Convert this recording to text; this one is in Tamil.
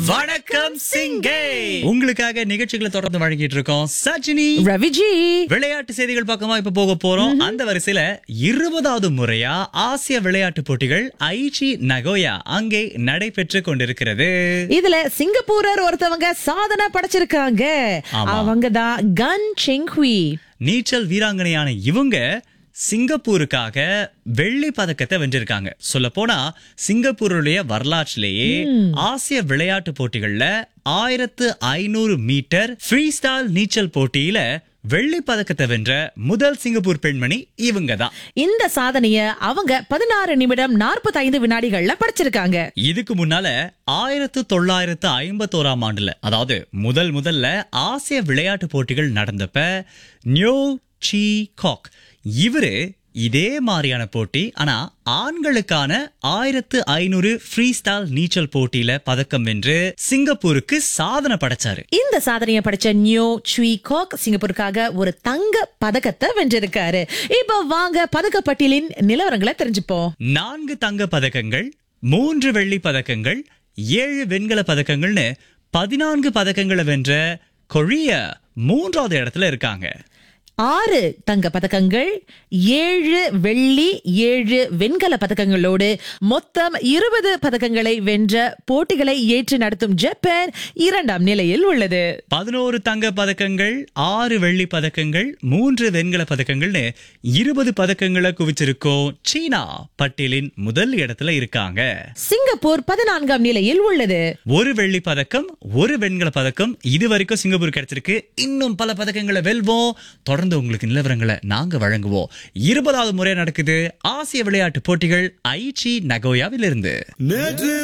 வணக்கம் சிங்கே உங்களுக்காக நிகழ்ச்சிகளை தொடர்ந்து வழங்கிட்டு இருக்கோம் சஜினி ரவிஜி விளையாட்டு செய்திகள் பக்கமா இப்ப போக போறோம் அந்த வரிசையில இருபதாவது முறையா ஆசிய விளையாட்டு போட்டிகள் ஐச்சி நகோயா அங்கே நடைபெற்று கொண்டிருக்கிறது இதுல சிங்கப்பூரர் ஒருத்தவங்க சாதனை படைச்சிருக்காங்க ஆமா. அவங்க தான் கன் செங்ஹுய் நீச்சல் வீராங்கனையான இவங்க சிங்கப்பூருக்காக வெள்ளி பதக்கத்தை வென்றிருக்காங்க சொல்ல போனா சிங்கப்பூருடைய வரலாற்றிலேயே ஆசிய விளையாட்டு போட்டிகள்ல ஆயிரத்து ஐநூறு மீட்டர் ஃப்ரீ ஸ்டைல் நீச்சல் போட்டியில வெள்ளி பதக்கத்தை வென்ற முதல் சிங்கப்பூர் பெண்மணி இவங்க தான் இந்த சாதனைய அவங்க பதினாறு நிமிடம் 45 வினாடிகள்ல படைச்சிருக்காங்க இதுக்கு முன்னால ஆயிரத்து தொள்ளாயிரத்து ஐம்பத்தோராம் ஆண்டுல அதாவது முதல் முதல்ல ஆசிய விளையாட்டு போட்டிகள் நடந்தப்ப நியோ சி காக் இவரு இதே மாதிரியான போட்டி ஆனா ஆண்களுக்கான ஆயிரத்து ஐநூறு ஃப்ரீ ஸ்டைல் நீச்சல் போட்டியில பதக்கம் வென்று சிங்கப்பூருக்கு சாதனை படைச்சாரு இந்த சாதனையை படைச்ச நியோ சுவி கோக் சிங்கப்பூருக்காக ஒரு தங்க பதக்கத்தை வென்றிருக்காரு இப்போ வாங்க பதக்கப்பட்டியலின் நிலவரங்களை தெரிஞ்சுப்போம் நான்கு தங்க பதக்கங்கள் மூன்று வெள்ளி பதக்கங்கள் ஏழு வெண்கல பதக்கங்கள்னு பதினான்கு பதக்கங்களை வென்ற கொரியா மூன்றாவது இடத்துல இருக்காங்க ஆறு தங்க பதக்கங்கள் ஏழு வெள்ளி ஏழு வெண்கல பதக்கங்களோடு மொத்தம் இருபது பதக்கங்களை வென்ற போட்டிகளை ஏற்று நடத்தும் ஜப்பான் இரண்டாம் நிலையில் உள்ளது பதினோரு தங்க பதக்கங்கள் ஆறு வெள்ளி பதக்கங்கள் மூன்று வெண்கல பதக்கங்கள்னு இருபது பதக்கங்களை குவிச்சிருக்கோம் சீனா பட்டியலின் முதல் இடத்துல இருக்காங்க சிங்கப்பூர் பதினான்காம் நிலையில் உள்ளது ஒரு வெள்ளி பதக்கம் ஒரு வெண்கல பதக்கம் இது வரைக்கும் சிங்கப்பூர் கிடைச்சிருக்கு இன்னும் பல பதக்கங்களை வெல்வோம் தொடர்ந்து உங்களுக்கு நிலவரங்களை நாங்க வழங்குவோம் இருபதாவது முறை நடக்குது ஆசிய விளையாட்டு போட்டிகள் ஐச்சி நகோயாவிலிருந்து நேற்று